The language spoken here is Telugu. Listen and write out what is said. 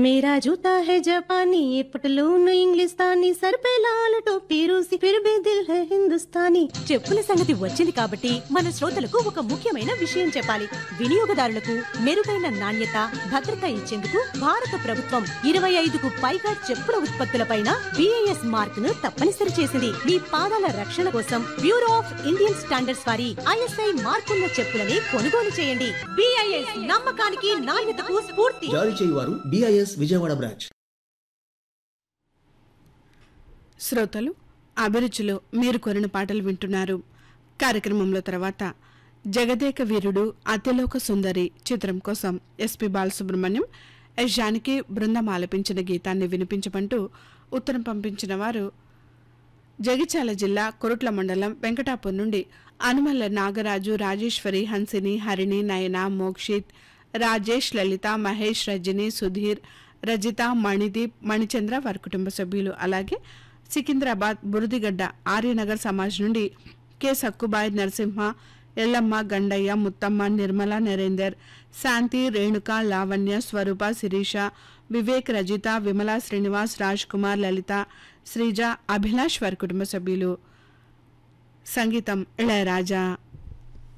मेरा जूता है जापानी ये पटलून इंग्लिस्तानी सर पे लाल टोपी रूसी फिर भी दिल है हिंदुस्तानी చెప్పుల సంగతి వచ్చింది కాబట్టి మన శ్రోతలకు ఒక ముఖ్యమైన విషయం చెప్పాలి వినియోగదారులకు మెరుగైన నాణ్యత భద్రత ఇచ్చేందుకు భారత ప్రభుత్వం ఇరవై ఐదుకు పైగా చెప్పుల ఉత్పత్తులపైన బిఐఎస్ మార్క్ ను తప్పనిసరి చేసింది మీ పాదాల రక్షణ కోసం బ్యూరో ఆఫ్ ఇండియన్ స్టాండర్డ్స్ వారి ఐఎస్ఐ మార్కున్న చెప్పులని కొనుగోలు చేయండి బిఐఎస్ నమ్మకానికి నాణ్యతకు స్ఫూర్తి జారీ చేయువారు బిఐఎస్ విజయవాడ బ్రాంచ్ శ్రోతలు అభిరుచిలో మీరు కొరిన పాటలు వింటున్నారు కార్యక్రమంలో తర్వాత జగదేక వీరుడు అతిలోక సుందరి చిత్రం కోసం ఎస్పి బాలసుబ్రహ్మణ్యం ఎస్ జానకి బృందం ఆలపించిన గీతాన్ని వినిపించమంటూ ఉత్తరం పంపించిన వారు జగిత్యాల జిల్లా కొరుట్ల మండలం వెంకటాపూర్ నుండి అనుమల్ల నాగరాజు రాజేశ్వరి హన్సిని హరిణి నయన మోక్షిత్ రాజేష్ లలిత మహేష్ రజని సుధీర్ రజిత మణిదీప్ మణిచంద్ర వారి కుటుంబ సభ్యులు అలాగే సికింద్రాబాద్ బురదిగడ్డ ఆర్యనగర్ సమాజ్ నుండి కె సక్కుబాయ్ నరసింహ ఎల్లమ్మ గండయ్య ముత్తమ్మ నిర్మల నరేందర్ శాంతి రేణుక లావణ్య స్వరూప శిరీష వివేక్ రజిత విమల శ్రీనివాస్ రాజ్ కుమార్ లలిత శ్రీజ అభిలాష్ వారి కుటుంబ సభ్యులు సంగీతం ఇళయరాజా